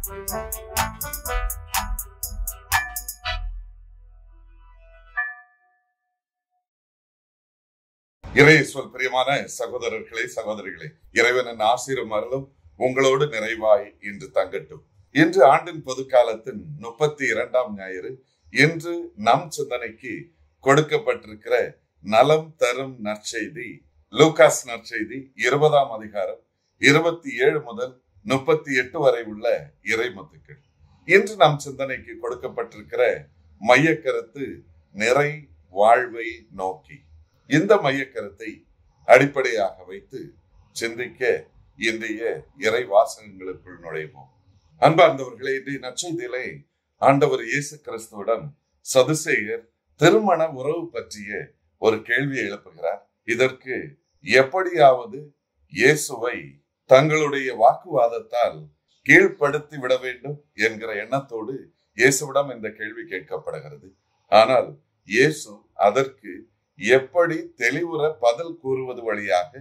இறையேசுவல் பிரியமான சகோதரர்களே சகோதரிகளே இறைவனின் ஆசிரம் அருளும் உங்களோடு நிறைவாய் இன்று தங்கட்டும் இன்று ஆண்டின் பொது காலத்தின் முப்பத்தி இரண்டாம் ஞாயிறு இன்று நம் சிந்தனைக்கு கொடுக்கப்பட்டிருக்கிற நலம் தரும் நற்செய்தி லூகாஸ் நற்செய்தி இருபதாம் அதிகாரம் இருபத்தி ஏழு முதல் முப்பத்தி எட்டு வரை உள்ள இறைமுத்துக்கள் இன்று நம் சிந்தனைக்கு கொடுக்கப்பட்டிருக்கிற மையக்கருத்து நிறை வாழ்வை நோக்கி இந்த மையக்கருத்தை அடிப்படையாக வைத்து சிந்திக்க இன்றைய இறை வாசகங்களுக்குள் நுழைவோம் அன்பார்ந்தவர்களே இன்றைய நற்செய்தியிலே ஆண்டவர் இயேசு கிறிஸ்துவிடம் சதுசேயர் திருமண உறவு பற்றிய ஒரு கேள்வியை எழுப்புகிறார் இதற்கு எப்படியாவது இயேசுவை தங்களுடைய வாக்குவாதத்தால் கீழ்ப்படுத்தி விட வேண்டும் என்கிற எண்ணத்தோடு இயேசுவிடம் இந்த கேள்வி கேட்கப்படுகிறது ஆனால் இயேசு அதற்கு எப்படி தெளிவுற பதில் கூறுவது வழியாக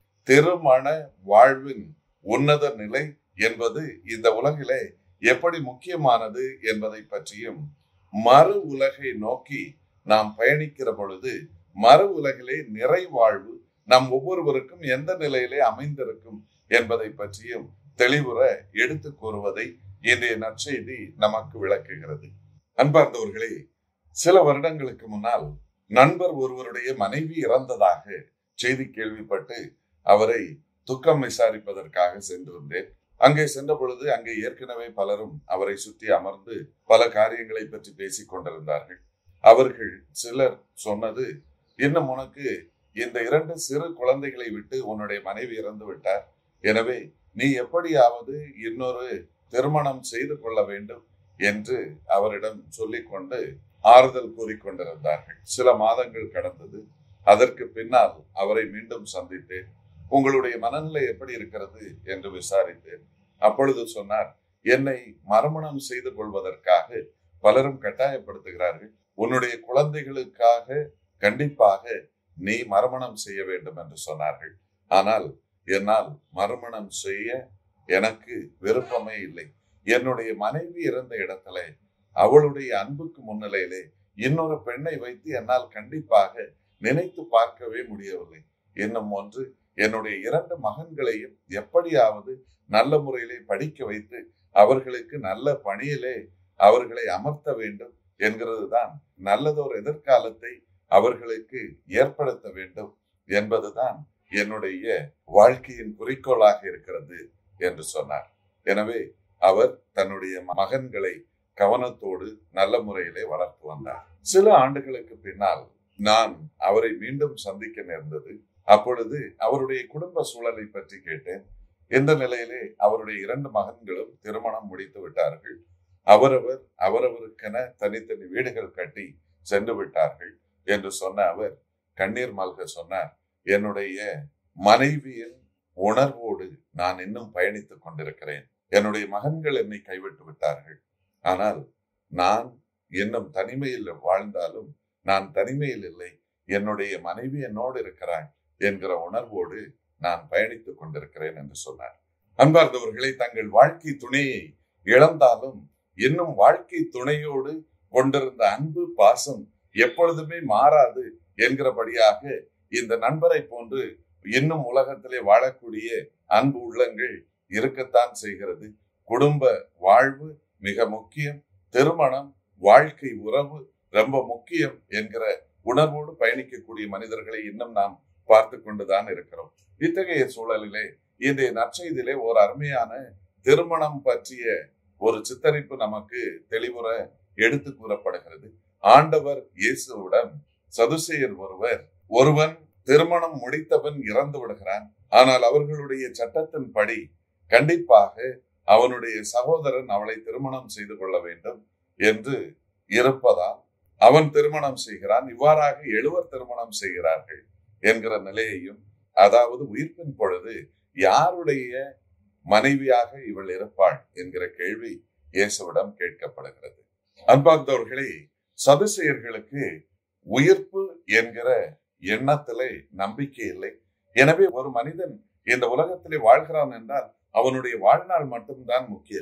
திருமண வாழ்வின் உன்னத நிலை என்பது இந்த உலகிலே எப்படி முக்கியமானது என்பதை பற்றியும் மறு உலகை நோக்கி நாம் பயணிக்கிற பொழுது மறு உலகிலே நிறைவாழ்வு நம் ஒவ்வொருவருக்கும் எந்த நிலையிலே அமைந்திருக்கும் என்பதை பற்றியும் தெளிவுற எடுத்து கூறுவதை இன்றைய நற்செய்தி நமக்கு விளக்குகிறது அன்பார்ந்தவர்களே சில வருடங்களுக்கு முன்னால் நண்பர் ஒருவருடைய மனைவி இறந்ததாக செய்தி கேள்விப்பட்டு அவரை துக்கம் விசாரிப்பதற்காக சென்றிருந்தேன் அங்கே சென்ற பொழுது அங்கே ஏற்கனவே பலரும் அவரை சுற்றி அமர்ந்து பல காரியங்களை பற்றி பேசிக் கொண்டிருந்தார்கள் அவர்கள் சிலர் சொன்னது இன்னும் உனக்கு இந்த இரண்டு சிறு குழந்தைகளை விட்டு உன்னுடைய மனைவி இறந்து விட்டார் எனவே நீ எப்படியாவது இன்னொரு திருமணம் செய்து கொள்ள வேண்டும் என்று அவரிடம் சொல்லிக்கொண்டு ஆறுதல் கூறிக்கொண்டிருந்தார்கள் சில மாதங்கள் கடந்தது அதற்கு பின்னால் அவரை மீண்டும் சந்தித்தேன் உங்களுடைய மனநிலை எப்படி இருக்கிறது என்று விசாரித்தேன் அப்பொழுது சொன்னார் என்னை மறுமணம் செய்து கொள்வதற்காக பலரும் கட்டாயப்படுத்துகிறார்கள் உன்னுடைய குழந்தைகளுக்காக கண்டிப்பாக நீ மறுமணம் செய்ய வேண்டும் என்று சொன்னார்கள் ஆனால் என்னால் மறுமணம் செய்ய எனக்கு விருப்பமே இல்லை என்னுடைய மனைவி இருந்த இடத்துல அவளுடைய அன்புக்கு முன்னிலையிலே இன்னொரு பெண்ணை வைத்து என்னால் கண்டிப்பாக நினைத்து பார்க்கவே முடியவில்லை இன்னும் ஒன்று என்னுடைய இரண்டு மகன்களையும் எப்படியாவது நல்ல முறையிலே படிக்க வைத்து அவர்களுக்கு நல்ல பணியிலே அவர்களை அமர்த்த வேண்டும் என்கிறது தான் நல்லதொரு எதிர்காலத்தை அவர்களுக்கு ஏற்படுத்த வேண்டும் என்பதுதான் என்னுடைய வாழ்க்கையின் குறிக்கோளாக இருக்கிறது என்று சொன்னார் எனவே அவர் தன்னுடைய மகன்களை கவனத்தோடு நல்ல முறையிலே வளர்த்து வந்தார் சில ஆண்டுகளுக்கு பின்னால் நான் அவரை மீண்டும் சந்திக்க நேர்ந்தது அப்பொழுது அவருடைய குடும்ப சூழலை பற்றி கேட்டேன் இந்த நிலையிலே அவருடைய இரண்டு மகன்களும் திருமணம் முடித்து விட்டார்கள் அவரவர் அவரவருக்கென தனித்தனி வீடுகள் கட்டி சென்று விட்டார்கள் என்று சொன்ன அவர் கண்ணீர் மல்க சொன்னார் என்னுடைய மனைவியின் உணர்வோடு நான் இன்னும் பயணித்துக் கொண்டிருக்கிறேன் என்னுடைய மகன்கள் என்னை கைவிட்டு விட்டார்கள் ஆனால் நான் இன்னும் தனிமையில் வாழ்ந்தாலும் நான் தனிமையில் இல்லை என்னுடைய மனைவி என்னோடு இருக்கிறாள் என்கிற உணர்வோடு நான் பயணித்துக் கொண்டிருக்கிறேன் என்று சொன்னார் அன்பார்ந்தவர்களை தங்கள் வாழ்க்கை துணையை இழந்தாலும் இன்னும் வாழ்க்கை துணையோடு கொண்டிருந்த அன்பு பாசம் எப்பொழுதுமே மாறாது என்கிறபடியாக இந்த நண்பரை போன்று இன்னும் உலகத்திலே வாழக்கூடிய அன்பு உள்ளங்கள் இருக்கத்தான் செய்கிறது குடும்ப வாழ்வு மிக முக்கியம் திருமணம் வாழ்க்கை உறவு ரொம்ப முக்கியம் என்கிற உணர்வோடு பயணிக்கக்கூடிய மனிதர்களை இன்னும் நாம் பார்த்து கொண்டுதான் இருக்கிறோம் இத்தகைய சூழலிலே இன்றைய நற்செய்தியிலே ஒரு அருமையான திருமணம் பற்றிய ஒரு சித்தரிப்பு நமக்கு தெளிவுற எடுத்து கூறப்படுகிறது ஆண்டவர் இயேசுவிடம் சதுசேயர் ஒருவர் ஒருவன் திருமணம் முடித்தவன் இறந்து விடுகிறான் ஆனால் அவர்களுடைய சட்டத்தின்படி கண்டிப்பாக அவனுடைய சகோதரன் அவளை திருமணம் செய்து கொள்ள வேண்டும் என்று இருப்பதால் அவன் திருமணம் செய்கிறான் இவ்வாறாக எழுவர் திருமணம் செய்கிறார்கள் என்கிற நிலையையும் அதாவது உயிர்ப்பின் பொழுது யாருடைய மனைவியாக இவள் இருப்பாள் என்கிற கேள்வி இயேசுவிடம் கேட்கப்படுகிறது அன்பார்ந்தவர்களே சதுசெயர்களுக்கு உயிர்ப்பு என்கிற எண்ணத்திலே நம்பிக்கை இல்லை எனவே ஒரு மனிதன் இந்த உலகத்திலே வாழ்கிறான் என்றால் அவனுடைய வாழ்நாள் மட்டும்தான் முக்கியம்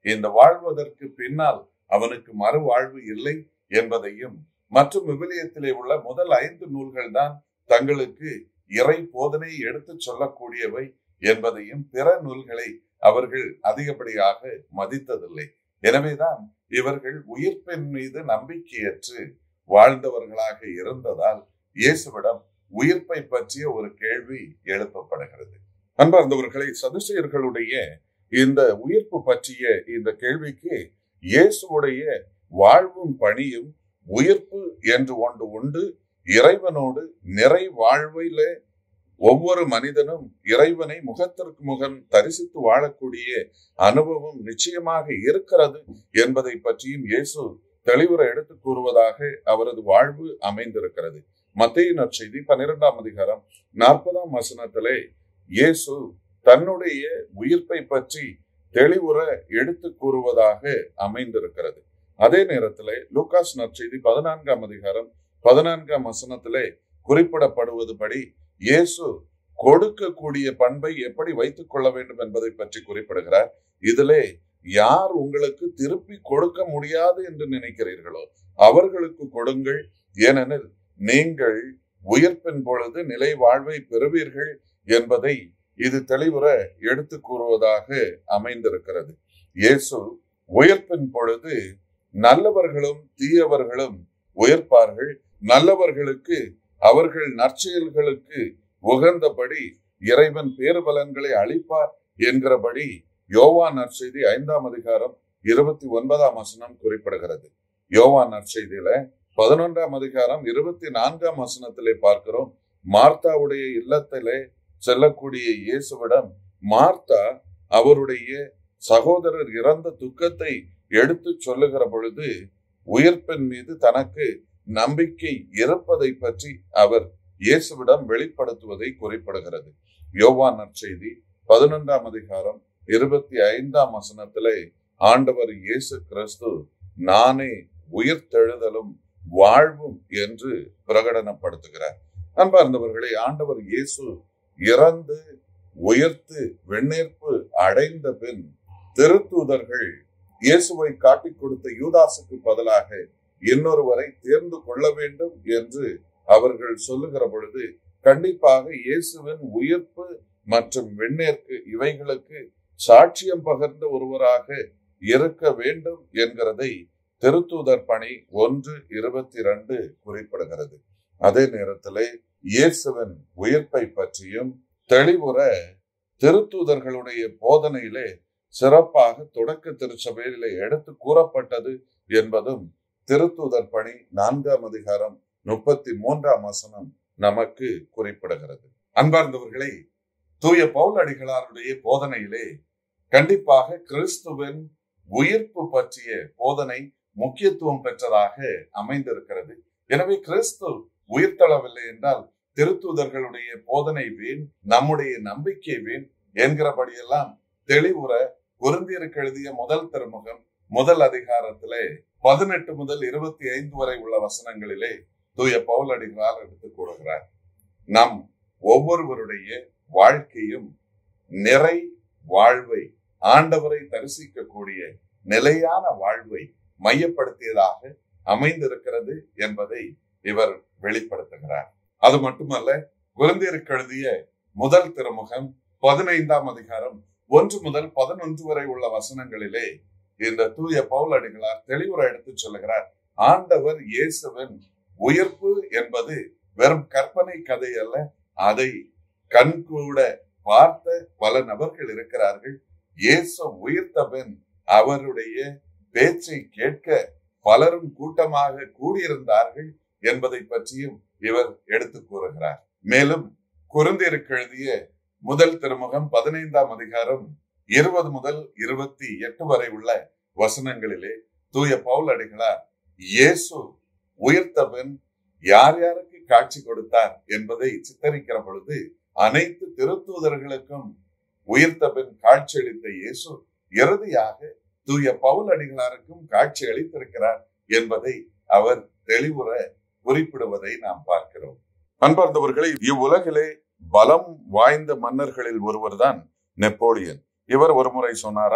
இந்த வாழ்வதற்கு பின்னால் அவனுக்கு மறு வாழ்வு இல்லை என்பதையும் மற்றும் விவிலியத்திலே உள்ள முதல் ஐந்து நூல்கள் தான் தங்களுக்கு இறை போதனை எடுத்து சொல்லக்கூடியவை என்பதையும் பிற நூல்களை அவர்கள் அதிகப்படியாக மதித்ததில்லை எனவேதான் இவர்கள் உயிர்ப்பின் மீது நம்பிக்கையற்று வாழ்ந்தவர்களாக இருந்ததால் இயேசுவிடம் உயிர்ப்பை பற்றிய ஒரு கேள்வி எழுப்பப்படுகிறது அன்பார்ந்தவர்களை சதுசேயர்களுடைய இந்த உயிர்ப்பு பற்றிய இந்த கேள்விக்கு இயேசுவுடைய வாழ்வும் பணியும் உயிர்ப்பு என்று ஒன்று உண்டு இறைவனோடு நிறை வாழ்வில ஒவ்வொரு மனிதனும் இறைவனை முகத்திற்கு முகம் தரிசித்து வாழக்கூடிய அனுபவம் நிச்சயமாக இருக்கிறது என்பதை பற்றியும் இயேசு தெளிவுற எடுத்து கூறுவதாக அவரது வாழ்வு அமைந்திருக்கிறது மத்திய நற்செய்தி பன்னிரெண்டாம் அதிகாரம் நாற்பதாம் வசனத்திலே இயேசு தன்னுடைய உயிர்ப்பை பற்றி தெளிவுற எடுத்து கூறுவதாக அமைந்திருக்கிறது அதே நேரத்திலே லூகாஸ் நற்செய்தி பதினான்காம் அதிகாரம் பதினான்காம் வசனத்திலே குறிப்பிடப்படுவது படி இயேசு கொடுக்கக்கூடிய பண்பை எப்படி வைத்துக் கொள்ள வேண்டும் என்பதை பற்றி குறிப்பிடுகிறார் இதிலே யார் உங்களுக்கு திருப்பி கொடுக்க முடியாது என்று நினைக்கிறீர்களோ அவர்களுக்கு கொடுங்கள் ஏனெனில் நீங்கள் உயிர்ப்பின் பொழுது நிலை வாழ்வை பெறுவீர்கள் என்பதை இது தெளிவுற எடுத்து கூறுவதாக அமைந்திருக்கிறது இயேசு உயிர்ப்பின் பொழுது நல்லவர்களும் தீயவர்களும் உயர்ப்பார்கள் நல்லவர்களுக்கு அவர்கள் நற்செயல்களுக்கு உகந்தபடி இறைவன் பேறுபலன்களை அளிப்பார் என்கிறபடி யோவா நற்செய்தி ஐந்தாம் அதிகாரம் இருபத்தி ஒன்பதாம் வசனம் குறிப்பிடுகிறது யோவா நற்செய்தியில பதினொன்றாம் அதிகாரம் இருபத்தி நான்காம் வசனத்திலே பார்க்கிறோம் மார்த்தாவுடைய இல்லத்திலே செல்லக்கூடிய இயேசுவிடம் மார்த்தா அவருடைய சகோதரர் இறந்த துக்கத்தை எடுத்து சொல்லுகிற பொழுது உயிர்ப்பின் மீது தனக்கு நம்பிக்கை இருப்பதை பற்றி அவர் இயேசுவிடம் வெளிப்படுத்துவதை குறிப்பிடுகிறது யோவான் நற்செய்தி பதினொன்றாம் அதிகாரம் இருபத்தி ஐந்தாம் வசனத்திலே ஆண்டவர் இயேசு கிறிஸ்து நானே உயிர்த்தெழுதலும் வாழ்வும் என்று பிரகடனப்படுத்துகிறார் அன்பார்ந்தவர்களே ஆண்டவர் இயேசு இறந்து உயர்த்து வெண்ணேற்பு அடைந்த பின் திருத்தூதர்கள் இயேசுவை காட்டிக் கொடுத்த யூதாசுக்கு பதிலாக இன்னொருவரை தேர்ந்து கொள்ள வேண்டும் என்று அவர்கள் சொல்லுகிற பொழுது கண்டிப்பாக இயேசுவின் உயிர்ப்பு மற்றும் வெண்ணேற்கு இவைகளுக்கு சாட்சியம் பகிர்ந்த ஒருவராக இருக்க வேண்டும் என்கிறதை திருத்தூதர் பணி ஒன்று இருபத்தி இரண்டு குறிப்பிடுகிறது அதே நேரத்திலே இயேசுவின் உயிர்ப்பை பற்றியும் தெளிவுற திருத்தூதர்களுடைய போதனையிலே சிறப்பாக தொடக்க திருச்சபையிலே எடுத்து கூறப்பட்டது என்பதும் திருத்தூதர் பணி நான்காம் அதிகாரம் முப்பத்தி மூன்றாம் வசனம் நமக்கு குறிப்பிடுகிறது அன்பார்ந்தவர்களே தூய பவுல் அடிகளாருடைய போதனையிலே கண்டிப்பாக கிறிஸ்துவின் உயிர்ப்பு பற்றிய போதனை முக்கியத்துவம் பெற்றதாக அமைந்திருக்கிறது எனவே கிறிஸ்து உயிர்த்தளவில்லை என்றால் திருத்தூதர்களுடைய போதனை வீண் நம்முடைய நம்பிக்கை வீண் என்கிறபடியெல்லாம் தெளிவுற குருந்தியருக்கு எழுதிய முதல் திருமுகம் முதல் அதிகாரத்திலே பதினெட்டு முதல் இருபத்தி ஐந்து வரை உள்ள வசனங்களிலே தூய பவுல் அடிகளார் எடுத்துக் கூறுகிறார் நம் ஒவ்வொருவருடைய வாழ்க்கையும் நிறை வாழ்வை ஆண்டவரை தரிசிக்கக்கூடிய நிலையான வாழ்வை மையப்படுத்தியதாக அமைந்திருக்கிறது என்பதை இவர் வெளிப்படுத்துகிறார் அது மட்டுமல்ல குழந்தையருக்கு எழுதிய முதல் திருமுகம் பதினைந்தாம் அதிகாரம் ஒன்று முதல் பதினொன்று வரை உள்ள வசனங்களிலே இந்த தூய பவுல் அடிகளார் தெளிவுரை எடுத்து சொல்லுகிறார் ஆண்டவர் இயேசுவின் உயிர்ப்பு என்பது வெறும் கற்பனை கதை அல்ல அதை கண்கூட பார்த்த பல நபர்கள் இருக்கிறார்கள் இயேசு உயிர்த்த பின் அவருடைய பேச்சை கேட்க பலரும் கூட்டமாக கூடியிருந்தார்கள் என்பதை பற்றியும் இவர் எடுத்து கூறுகிறார் மேலும் குருந்தியருக்கு எழுதிய முதல் திருமுகம் பதினைந்தாம் அதிகாரம் இருபது முதல் இருபத்தி எட்டு வரை உள்ள வசனங்களிலே தூய பவுல் அடிகளார் இயேசு உயிர்த்த பின் யார் யாருக்கு காட்சி கொடுத்தார் என்பதை சித்தரிக்கிற பொழுது அனைத்து திருத்தூதர்களுக்கும் உயிர்த்த பின் காட்சியளித்த இயேசு இறுதியாக தூய பவுல் அடிகளாருக்கும் காட்சி அளித்திருக்கிறார் என்பதை அவர் தெளிவுற குறிப்பிடுவதை நாம் பார்க்கிறோம் அன்பார்ந்தவர்களை இவ்வுலகிலே பலம் வாய்ந்த மன்னர்களில் ஒருவர்தான் நெப்போலியன் இவர் ஒருமுறை சொன்னாராம்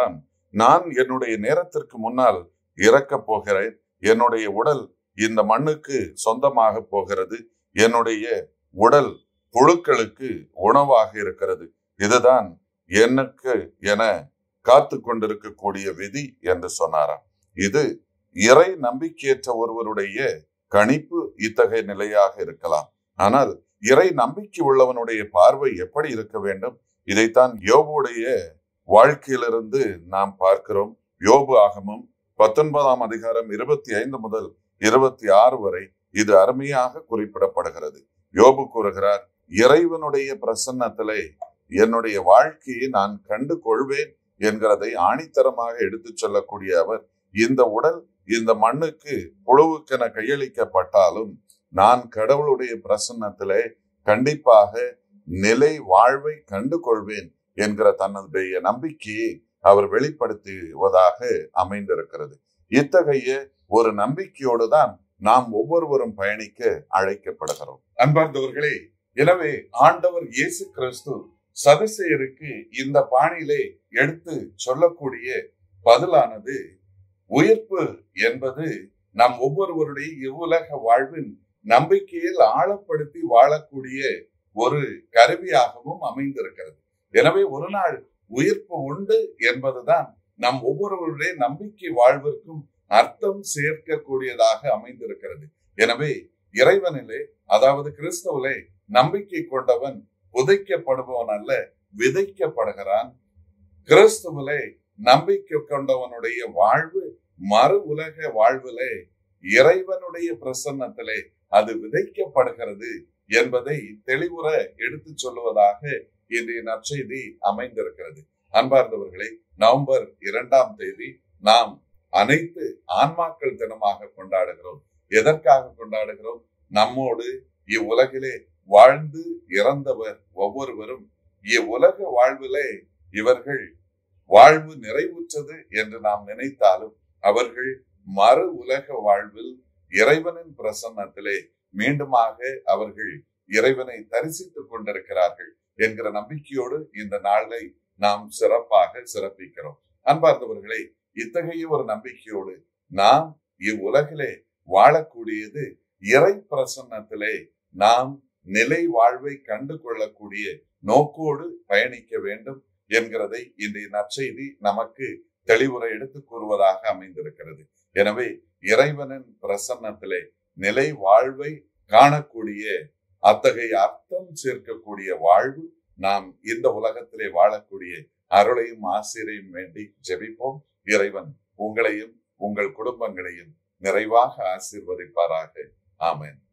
நான் என்னுடைய நேரத்திற்கு முன்னால் இறக்கப் போகிறேன் என்னுடைய உடல் இந்த மண்ணுக்கு சொந்தமாக போகிறது என்னுடைய உடல் புழுக்களுக்கு உணவாக இருக்கிறது இதுதான் எனக்கு என காத்து கொண்டிருக்கக்கூடிய விதி என்று சொன்னாராம் இது இறை நம்பிக்கையற்ற ஒருவருடைய கணிப்பு இத்தகைய நிலையாக இருக்கலாம் ஆனால் இறை நம்பிக்கை உள்ளவனுடைய பார்வை எப்படி இருக்க வேண்டும் இதைத்தான் யோபுடைய வாழ்க்கையிலிருந்து நாம் பார்க்கிறோம் யோபு ஆகமும் பத்தொன்பதாம் அதிகாரம் இருபத்தி ஐந்து முதல் இருபத்தி ஆறு வரை இது அருமையாக குறிப்பிடப்படுகிறது யோபு கூறுகிறார் இறைவனுடைய பிரசன்னத்திலே என்னுடைய வாழ்க்கையை நான் கண்டு கொள்வேன் என்கிறதை ஆணித்தரமாக எடுத்துச் சொல்லக்கூடிய அவர் இந்த உடல் இந்த மண்ணுக்கு புழுவுக்கென கையளிக்கப்பட்டாலும் நான் கடவுளுடைய பிரசன்னத்திலே கண்டிப்பாக நிலை வாழ்வை கண்டு கொள்வேன் என்கிற தன்னுடைய நம்பிக்கையை அவர் வெளிப்படுத்துவதாக அமைந்திருக்கிறது இத்தகைய ஒரு நம்பிக்கையோடு தான் நாம் ஒவ்வொருவரும் பயணிக்க அழைக்கப்படுகிறோம் அன்பார்ந்தவர்களே எனவே ஆண்டவர் இயேசு கிறிஸ்து சதுசேயருக்கு இந்த பாணியிலே எடுத்து சொல்லக்கூடிய பதிலானது உயிர்ப்பு என்பது நம் ஒவ்வொருவருடைய இவ்வுலக வாழ்வின் நம்பிக்கையில் ஆழப்படுத்தி வாழக்கூடிய ஒரு கருவியாகவும் அமைந்திருக்கிறது எனவே ஒரு நாள் உயிர்ப்பு உண்டு என்பதுதான் நம் ஒவ்வொருவருடைய நம்பிக்கை வாழ்விற்கும் அர்த்தம் சேர்க்கக்கூடியதாக அமைந்திருக்கிறது எனவே இறைவனிலே அதாவது கிறிஸ்தவலே நம்பிக்கை கொண்டவன் புதைக்கப்படுபவன் அல்ல விதைக்கப்படுகிறான் கிறிஸ்துவிலே நம்பிக்கை கொண்டவனுடைய வாழ்வு மறு உலக வாழ்விலே இறைவனுடைய பிரசன்னத்திலே அது விதைக்கப்படுகிறது என்பதை தெளிவுற எடுத்து சொல்லுவதாக இன்றைய நற்செய்தி அமைந்திருக்கிறது அன்பார்ந்தவர்களே நவம்பர் இரண்டாம் தேதி நாம் அனைத்து ஆன்மாக்கள் தினமாக கொண்டாடுகிறோம் எதற்காக கொண்டாடுகிறோம் நம்மோடு இவ்வுலகிலே வாழ்ந்து இறந்தவர் ஒவ்வொருவரும் இவ்வுலக வாழ்விலே இவர்கள் வாழ்வு நிறைவுற்றது என்று நாம் நினைத்தாலும் அவர்கள் மறு உலக வாழ்வில் இறைவனின் பிரசன்னத்திலே மீண்டுமாக அவர்கள் இறைவனை தரிசித்துக் கொண்டிருக்கிறார்கள் என்கிற நம்பிக்கையோடு இந்த நாளை நாம் சிறப்பாக சிறப்பிக்கிறோம் அன்பார்ந்தவர்களே இத்தகைய ஒரு நம்பிக்கையோடு நாம் இவ்வுலகிலே வாழக்கூடியது இறை பிரசன்னத்திலே நாம் நிலை வாழ்வை கண்டு கொள்ளக்கூடிய நோக்கோடு பயணிக்க வேண்டும் என்கிறதை இன்றைய நற்செய்தி நமக்கு தெளிவுரை எடுத்துக் கூறுவதாக அமைந்திருக்கிறது எனவே இறைவனின் பிரசன்னத்திலே நிலை வாழ்வை காணக்கூடிய அத்தகைய அர்த்தம் சேர்க்கக்கூடிய வாழ்வு நாம் இந்த உலகத்திலே வாழக்கூடிய அருளையும் ஆசிரியையும் வேண்டி ஜெபிப்போம் இறைவன் உங்களையும் உங்கள் குடும்பங்களையும் நிறைவாக ஆசீர்வதிப்பாராக ஆமென்